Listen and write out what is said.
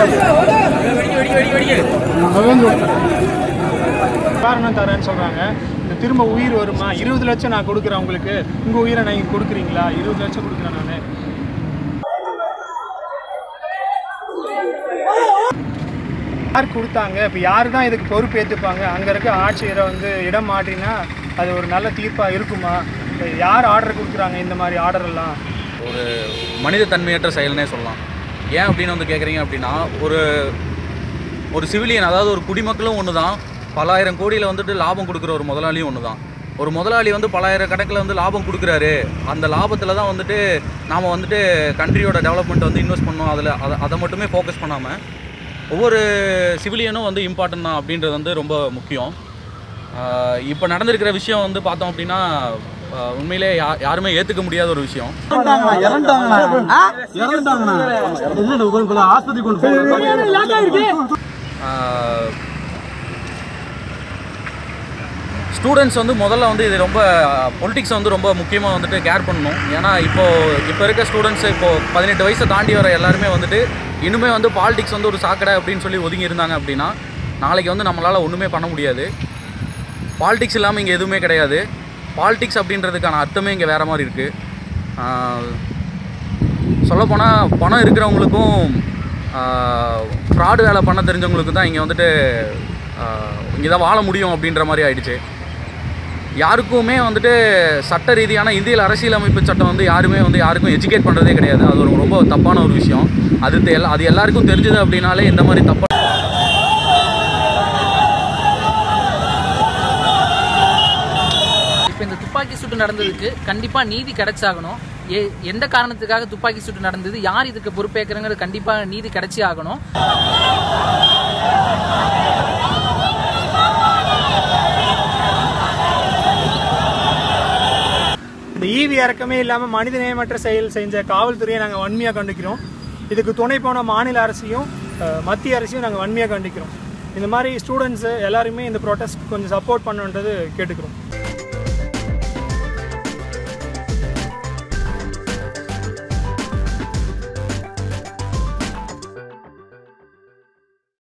காரணம் தரேன்னு சொல்றாங்க இந்த திரும்ப உயிர் வருமா இருபது லட்சம் நான் கொடுக்குறேன் உங்களுக்கு உங்க உயிரை நீங்க கொடுக்குறீங்களா இருபது லட்சம் கொடுக்குறேன் நான் யார் கொடுத்தாங்க இப்போ யார் தான் இதுக்கு பொறுப்பு ஏற்றுப்பாங்க அங்கே இருக்க ஆட்சியரை வந்து இடம் மாற்றினா அது ஒரு நல்ல தீர்ப்பாக இருக்குமா இப்ப யார் ஆர்டர் கொடுக்குறாங்க இந்த மாதிரி ஆர்டர் எல்லாம் ஒரு மனித தன்மையற்ற செயல்னே சொல்லலாம் ஏன் அப்படின்னு வந்து கேட்குறீங்க அப்படின்னா ஒரு ஒரு சிவிலியன் அதாவது ஒரு குடிமக்களும் ஒன்று தான் பலாயிரம் கோடியில் வந்துட்டு லாபம் கொடுக்குற ஒரு முதலாளியும் ஒன்று தான் ஒரு முதலாளி வந்து பலாயிரம் கணக்கில் வந்து லாபம் கொடுக்குறாரு அந்த லாபத்தில் தான் வந்துட்டு நாம் வந்துட்டு கண்ட்ரியோட டெவலப்மெண்ட் வந்து இன்வெஸ்ட் பண்ணோம் அதில் அதை அதை மட்டுமே ஃபோக்கஸ் பண்ணாமல் ஒவ்வொரு சிவிலியனும் வந்து இம்பார்ட்டன்ட் தான் அப்படின்றது வந்து ரொம்ப முக்கியம் இப்போ நடந்திருக்கிற விஷயம் வந்து பார்த்தோம் அப்படின்னா ஆஹ் உண்மையிலே யா யாருமே ஏற்றுக்க முடியாத ஒரு விஷயம் ஸ்டூடெண்ட்ஸ் வந்து முதல்ல வந்து இது ரொம்ப பொலிட்டிக்ஸ் வந்து ரொம்ப முக்கியமாக வந்துட்டு கேர் பண்ணணும் ஏன்னா இப்போ இப்போ இருக்க ஸ்டூடெண்ட்ஸ் இப்போ பதினெட்டு வயசை தாண்டி வர எல்லாருமே வந்துட்டு இனிமே வந்து பாலிடிக்ஸ் வந்து ஒரு சாக்கடை அப்படின்னு சொல்லி ஒதுங்கி இருந்தாங்க அப்படின்னா நாளைக்கு வந்து நம்மளால் ஒன்றுமே பண்ண முடியாது பாலிடிக்ஸ் இல்லாமல் இங்கே எதுவுமே கிடையாது பாலிடிக்ஸ் அப்படின்றதுக்கான அர்த்தமே இங்கே வேறு மாதிரி இருக்குது சொல்லப்போனால் பணம் இருக்கிறவங்களுக்கும் ஃப்ராடு வேலை பண்ண தெரிஞ்சவங்களுக்கு தான் இங்கே வந்துட்டு இங்கே தான் வாழ முடியும் அப்படின்ற மாதிரி ஆயிடுச்சு யாருக்குமே வந்துட்டு சட்ட ரீதியான இந்திய அரசியலமைப்பு சட்டம் வந்து யாருமே வந்து யாருக்கும் எஜுகேட் பண்ணுறதே கிடையாது அது ஒரு ரொம்ப தப்பான ஒரு விஷயம் அது தெ- எல்லா அது எல்லாருக்கும் தெரிஞ்சது அப்படின்னாலே இந்த மாதிரி தப்பா இப்போ இந்த துப்பாக்கி சூட்டு நடந்ததுக்கு கண்டிப்பா நீதி கிடைச்சாகணும் ஏ எந்த காரணத்துக்காக துப்பாக்கி சூட்டு நடந்தது யார் இதுக்கு பொறுப்பேற்கிறங்கிறது கண்டிப்பா நீதி கிடைச்சே ஆகணும் இந்த ஈவி இறக்கமே இல்லாமல் மனிதநேயமற்ற செயல் செஞ்ச காவல்துறையை நாங்கள் வன்மையாக கண்டிக்கிறோம் இதுக்கு துணை போன மாநில அரசையும் அஹ், மத்திய அரசையும் நாங்கள் வன்மையாக கண்டிக்கிறோம் இந்த மாதிரி ஸ்டூடெண்ட்ஸு எல்லாருமே இந்த ப்ரொட்டஸ்ட் கொஞ்சம் சப்போர்ட் பண்ணுன்றது கேட்டுக்கிறோம்